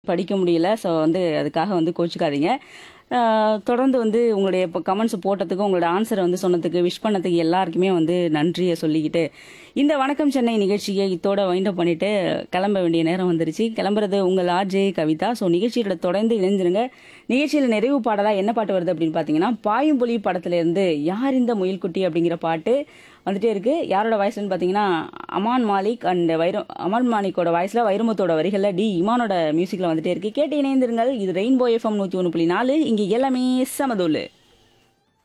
படிக்க முடியல ஸோ வந்து அதுக்காக வந்து கோச்சிக்காதீங்க ஆஹ் தொடர்ந்து வந்து உங்களுடைய இப்போ கமெண்ட்ஸ் போட்டதுக்கு உங்களோட ஆன்சரை வந்து சொன்னதுக்கு விஷ் பண்ணதுக்கு எல்லாருக்குமே வந்து நன்றியை சொல்லிக்கிட்டு இந்த வணக்கம் சென்னை நிகழ்ச்சியை இத்தோட வைண்டப் பண்ணிட்டு கிளம்ப வேண்டிய நேரம் வந்துருச்சு கிளம்புறது உங்கள் ஆர்ஜே கவிதா ஸோ நிகழ்ச்சியோட தொடர்ந்து இணைஞ்சிருங்க நிகழ்ச்சியில் நிறைவு பாடலா என்ன பாட்டு வருது அப்படின்னு பார்த்தீங்கன்னா பாயும்புலி படத்துல இருந்து யார் இந்த முயல்குட்டி அப்படிங்கிற பாட்டு வந்துட்டே இருக்கு யாரோட வாய்ஸ்னு பார்த்தீங்கன்னா அமான் மாலிக் அண்ட் வைரம் அமான் மாலிக்கோட வாய்ஸ்ல வைரமுத்தோட வரிகளில் டி இமானோட மியூசிக்ல வந்துட்டே இருக்கு கேட்டு இணைந்திருங்கள் இது ரெயின்போ எஃப்எம் நூற்றி ஒன்று புள்ளி நாலு இங்கே எல்லாமே சமதூள்